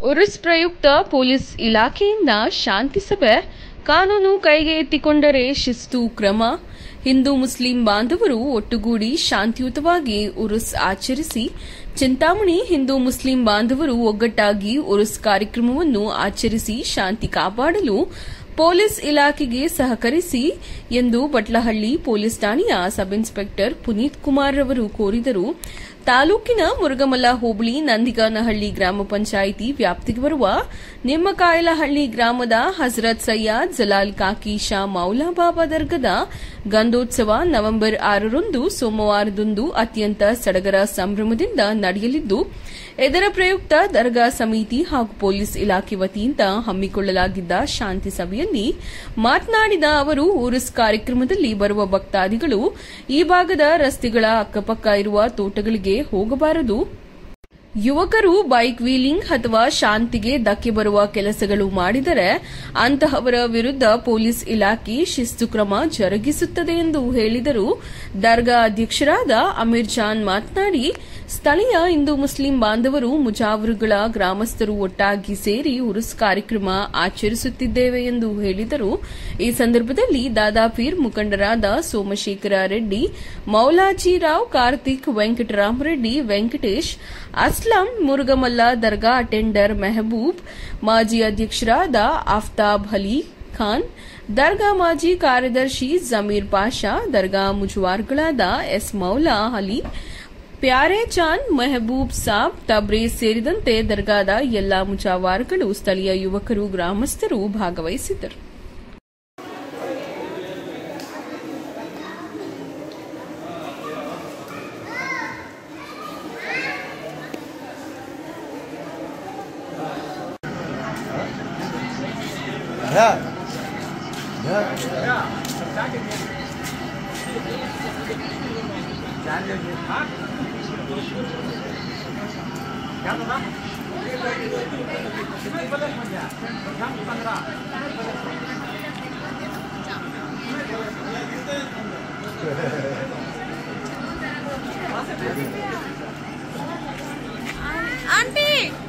ಉರುಸ್ ಪ್ರಯುಕ್ತ ಪೊಲೀಸ್ ಇಲಾಖೆಯಿಂದ ಶಾಂತಿ ಸಭೆ ಕಾನೂನು ಕೈಗೆ ಎತ್ತಿಕೊಂಡರೆ ಶಿಸ್ತು ಕ್ರಮ ಹಿಂದೂ ಮುಸ್ಲಿಂ ಬಾಂಧವರು ಒಟ್ಟುಗೂಡಿ ಶಾಂತಿಯುತವಾಗಿ ಉರುಸ್ ಆಚರಿಸಿ ಚಿಂತಾಮಣಿ ಹಿಂದೂ ಮುಸ್ಲಿಂ ಬಾಂಧವರು ಒಗ್ಗಟ್ಟಾಗಿ ಉರುಸ್ ಕಾರ್ಯಕ್ರಮವನ್ನು ಆಚರಿಸಿ ಶಾಂತಿ ಕಾಪಾಡಲು ಪೊಲೀಸ್ ಇಲಾಖೆಗೆ ಸಹಕರಿಸಿ ಎಂದು ಬಟ್ಲಹಳ್ಳಿ ಪೊಲೀಸ್ ಠಾಣೆಯ ಸಬ್ ಇನ್ಸ್ಪೆಕ್ಟರ್ ಪುನೀತ್ ಕುಮಾರ್ ರವರು ಕೋರಿದರು ತಾಲೂಕಿನ ಮುರುಗಮಲ್ಲ ಹೋಬಳಿ ನಂದಿಗಾನಹಳ್ಳಿ ಗ್ರಾಮ ಪಂಚಾಯಿತಿ ವ್ಯಾಪ್ತಿಗೆ ಬರುವ ನಿಮ್ಮಕಾಯಲಹಳ್ಳಿ ಗ್ರಾಮದ ಹಜರತ್ ಸಯ್ಯದ್ ಜಲಾಲ್ ಕಾಕಿ ಶಾ ಮೌಲಾ ಬಾಬಾ ದರ್ಗದ ಗಂಧೋತ್ಸವ ನವೆಂಬರ್ ಆರರಂದು ಸೋಮವಾರದಂದು ಅತ್ಯಂತ ಸಡಗರ ಸಂಭ್ರಮದಿಂದ ನಡೆಯಲಿದ್ದು ಇದರ ಪ್ರಯುಕ್ತ ದರ್ಗಾ ಸಮಿತಿ ಹಾಗೂ ಪೊಲೀಸ್ ಇಲಾಖೆ ವತಿಯಿಂದ ಹಮ್ಮಿಕೊಳ್ಳಲಾಗಿದ್ದ ಶಾಂತಿ ಸಭೆಯಲ್ಲಿ ಮಾತನಾಡಿದ ಅವರು ಉರುಸ್ ಕಾರ್ಯಕ್ರಮದಲ್ಲಿ ಬರುವ ಭಕ್ತಾದಿಗಳು ಈ ಭಾಗದ ರಸ್ತೆಗಳ ಅಕ್ಕಪಕ್ಕ ಇರುವ ತೋಟಗಳಿಗೆ ಹೋಗಬಾರದು ಯುವಕರು ಬೈಕ್ ವೀಲಿಂಗ್ ಅಥವಾ ಶಾಂತಿಗೆ ಧಕ್ಕೆ ಬರುವ ಕೆಲಸಗಳು ಮಾಡಿದರೆ ಅಂತಹವರ ವಿರುದ್ಧ ಪೊಲೀಸ್ ಇಲಾಖೆ ಶಿಸ್ತು ಕ್ರಮ ಜರುಗಿಸುತ್ತದೆ ಎಂದು ಹೇಳಿದರು ದರ್ಗಾ ಅಧ್ಯಕ್ಷರಾದ ಅಮೀರ್ ಜಾನ್ ಮಾತನಾಡಿ ಸ್ಥಳೀಯ ಹಿಂದೂ ಮುಸ್ಲಿಂ ಬಾಂಧವರು ಮುಜಾವರುಗಳ ಗ್ರಾಮಸ್ಥರು ಒಟ್ಟಾಗಿ ಸೇರಿ ಉರುಸ್ ಕಾರ್ಯಕ್ರಮ ಆಚರಿಸುತ್ತಿದ್ದೇವೆ ಎಂದು ಹೇಳಿದರು ಈ ಸಂದರ್ಭದಲ್ಲಿ ದಾದಾಪೀರ್ ಮುಖಂಡರಾದ ಸೋಮಶೇಖರ ರೆಡ್ಡಿ ಮೌಲಾಜಿರಾವ್ ಕಾರ್ತಿಕ್ ವೆಂಕಟರಾಮರೆಡ್ಡಿ ವೆಂಕಟೇಶ್ ಅಸ್ಲಾಂ ಮುರುಗಮಲ್ಲ ದರ್ಗಾ ಅಟೆಂಡರ್ ಮೆಹಬೂಬ್ ಮಾಜಿ ಅಧ್ಯಕ್ಷರಾದ ಆಫ್ತಾಬ್ ಅಲಿ ಖಾನ್ ದರ್ಗಾ ಮಾಜಿ ಕಾರ್ಯದರ್ಶಿ ಜಮೀರ್ ಪಾಷಾ ದರ್ಗಾ ಮುಜುವಾರ್ಗಳಾದ ಎಸ್ ಮೌಲಾ ಅಲಿ ಪ್ಯಾರೆ ಚಾಂದ್ ಮೆಹಬೂಬ್ ಸಾಬ್ ತಬ್ರೇಜ್ ಸೇರಿದಂತೆ ದರ್ಗಾದ ಎಲ್ಲಾ ಮುಜಾವಾರ್ಗಳು ಸ್ಥಳೀಯ ಯುವಕರು ಗ್ರಾಮಸ್ಥರು ಭಾಗವಹಿಸಿದ್ದರು Yeah. Yeah. ಆಂಟಿ